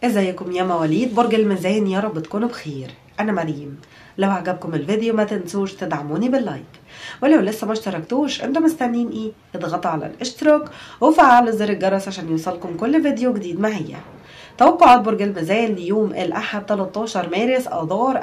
ازيكم يا مواليد برج الميزان يا رب تكونوا بخير انا مريم لو عجبكم الفيديو ما تنسوش تدعموني باللايك ولو لسه ما اشتركتوش انتوا مستنيين ايه اضغطوا على الاشتراك وفعلوا زر الجرس عشان يوصلكم كل فيديو جديد معايا توقعات برج الميزان ليوم الأحد 13 مارس آذار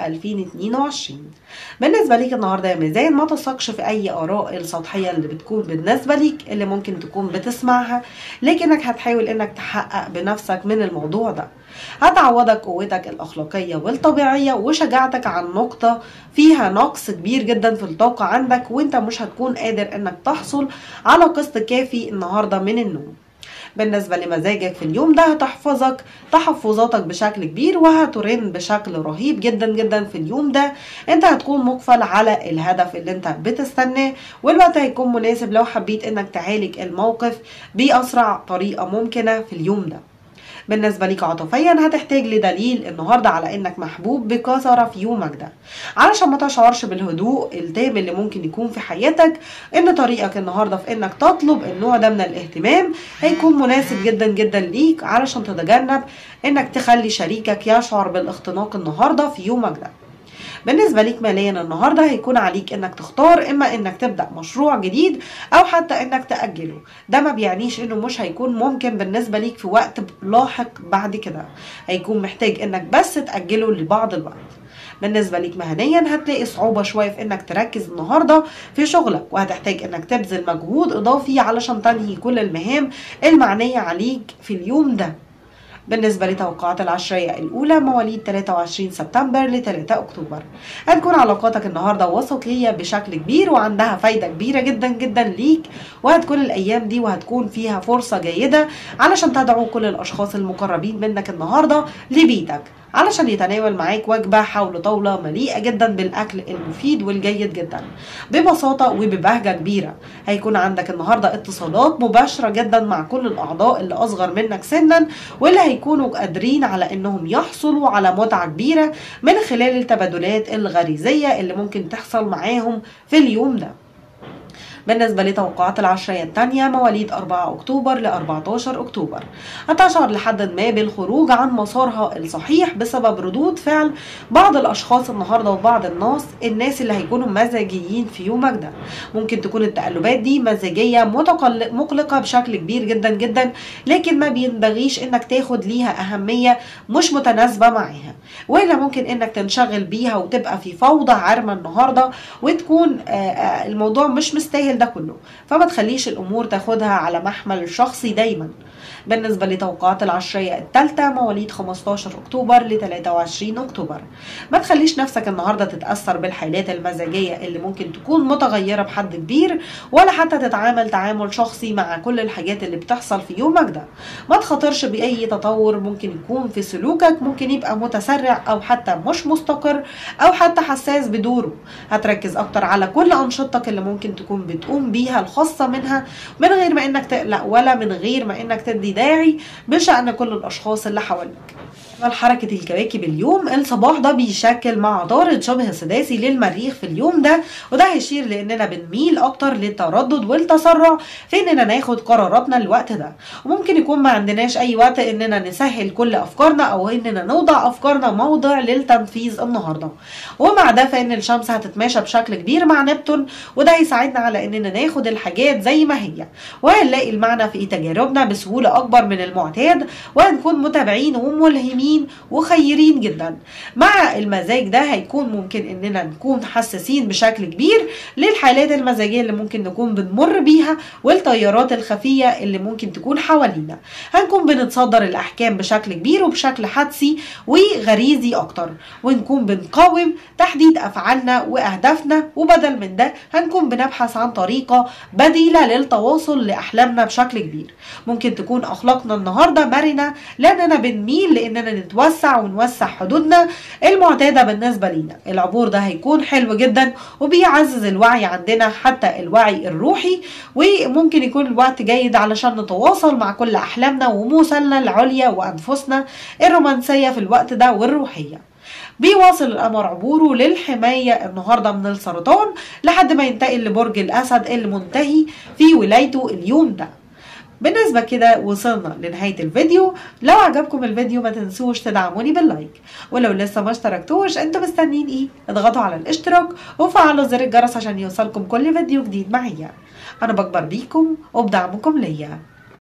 2022 بالنسبة ليك النهاردة يا ميزان ما تثقش في أي آراء السطحية اللي بتكون بالنسبة ليك اللي ممكن تكون بتسمعها لكنك هتحاول إنك تحقق بنفسك من الموضوع ده هتعوضك قوتك الأخلاقية والطبيعية وشجاعتك عن نقطة فيها نقص كبير جدا في الطاقة عندك وانت مش هتكون قادر انك تحصل على قسط كافي النهاردة من النوم بالنسبة لمزاجك في اليوم ده هتحفظك تحفظاتك بشكل كبير وهترن بشكل رهيب جدا جدا في اليوم ده انت هتكون مقفل على الهدف اللي انت بتستناه والوقت هيكون مناسب لو حبيت انك تعالج الموقف بأسرع طريقة ممكنة في اليوم ده بالنسبة ليك عاطفيا هتحتاج لدليل النهاردة على انك محبوب بكثرة في يومك ده علشان ما تشعرش بالهدوء التام اللي ممكن يكون في حياتك ان طريقك النهاردة في انك تطلب النوع ده من الاهتمام هيكون مناسب جدا جدا ليك علشان تتجنب انك تخلي شريكك يشعر بالاختناق النهاردة في يومك ده بالنسبة ليك ماليا النهاردة هيكون عليك انك تختار اما انك تبدأ مشروع جديد او حتى انك تأجله ده ما بيعنيش انه مش هيكون ممكن بالنسبة ليك في وقت لاحق بعد كده هيكون محتاج انك بس تأجله لبعض الوقت بالنسبه ليك مهنيا هتلاقي صعوبه شويه في انك تركز النهارده في شغلك وهتحتاج انك تبذل مجهود اضافي علشان تنهي كل المهام المعنيه عليك في اليوم ده بالنسبة لتوقعات العشرية الأولى مواليد 23 سبتمبر ل 3 أكتوبر هتكون علاقاتك النهاردة وسطية بشكل كبير وعندها فايدة كبيرة جدا جدا ليك وهتكون الأيام دي وهتكون فيها فرصة جيدة علشان تدعو كل الأشخاص المقربين منك النهاردة لبيتك علشان يتناول معاك وجبة حول طاولة مليئة جدا بالأكل المفيد والجيد جدا ببساطة وببهجة كبيرة هيكون عندك النهاردة اتصالات مباشرة جدا مع كل الأعضاء اللي أصغر منك سنا واللي هيكونوا قادرين على إنهم يحصلوا على متعة كبيرة من خلال التبادلات الغريزية اللي ممكن تحصل معاهم في اليوم ده بالنسبة لتوقعات العشرية الثانية مواليد 4 أكتوبر ل 14 أكتوبر هتشعر لحد ما بالخروج عن مسارها الصحيح بسبب ردود فعل بعض الأشخاص النهاردة وبعض الناس الناس اللي هيكونوا مزاجيين في يومك ده ممكن تكون التقلبات دي مزاجية مقلقة بشكل كبير جدا جدا لكن ما بينبغيش انك تاخد ليها أهمية مش متناسبة معاها وإلا ممكن انك تنشغل بيها وتبقى في فوضى عارمة النهاردة وتكون الموضوع مش مستاهل ده كله فما تخليش الامور تاخدها على محمل شخصي دايما بالنسبة لتوقعات العشرية الثالثة مواليد 15 أكتوبر ل 23 أكتوبر ما تخليش نفسك النهاردة تتأثر بالحالات المزاجية اللي ممكن تكون متغيرة بحد كبير ولا حتى تتعامل تعامل شخصي مع كل الحاجات اللي بتحصل في يومك ده ما تخاطرش بأي تطور ممكن يكون في سلوكك ممكن يبقى متسرع أو حتى مش مستقر أو حتى حساس بدوره هتركز أكتر على كل أنشطتك اللي ممكن تكون بتقوم بيها الخاصة منها من غير ما إنك تقلق ولا من غير ما إنك تدي داعي بشأن كل الأشخاص اللي حواليك حركة الكواكب اليوم الصباح ده بيشكل مع عطارد شبه سداسي للمريخ في اليوم ده وده هيشير لاننا بنميل اكتر للتردد والتسرع في اننا ناخد قراراتنا الوقت ده وممكن يكون ما عندناش اي وقت اننا نسهل كل افكارنا او اننا نوضع افكارنا موضع للتنفيذ النهارده ومع ده فان الشمس هتتماشى بشكل كبير مع نبتون وده هيساعدنا على اننا ناخد الحاجات زي ما هي وهنلاقي المعنى في تجاربنا بسهوله اكبر من المعتاد وهنكون متابعين وملهمين وخيرين جدا مع المزاج ده هيكون ممكن اننا نكون حساسين بشكل كبير للحالات المزاجيه اللي ممكن نكون بنمر بيها والتيارات الخفيه اللي ممكن تكون حوالينا هنكون بنتصدر الاحكام بشكل كبير وبشكل حدسي وغريزي اكتر ونكون بنقاوم تحديد افعالنا واهدافنا وبدل من ده هنكون بنبحث عن طريقه بديله للتواصل لاحلامنا بشكل كبير ممكن تكون اخلاقنا النهارده مرنه لاننا بنميل لاننا نتوسع ونوسع حدودنا المعتاده بالنسبه لينا العبور ده هيكون حلو جدا وبيعزز الوعي عندنا حتى الوعي الروحي وممكن يكون الوقت جيد علشان نتواصل مع كل احلامنا وموصلنا العليا وانفسنا الرومانسيه في الوقت ده والروحيه بيواصل القمر عبوره للحماية النهاردة من السرطان لحد ما ينتقل لبرج الأسد المنتهي في ولايته اليوم ده بالنسبة كده وصلنا لنهاية الفيديو لو عجبكم الفيديو ما تنسوش تدعموني باللايك ولو لسه ما اشتركتوش انتوا مستنيين ايه اضغطوا على الاشتراك وفعلوا زر الجرس عشان يوصلكم كل فيديو جديد معايا انا بكبر بيكم وبدعمكم ليا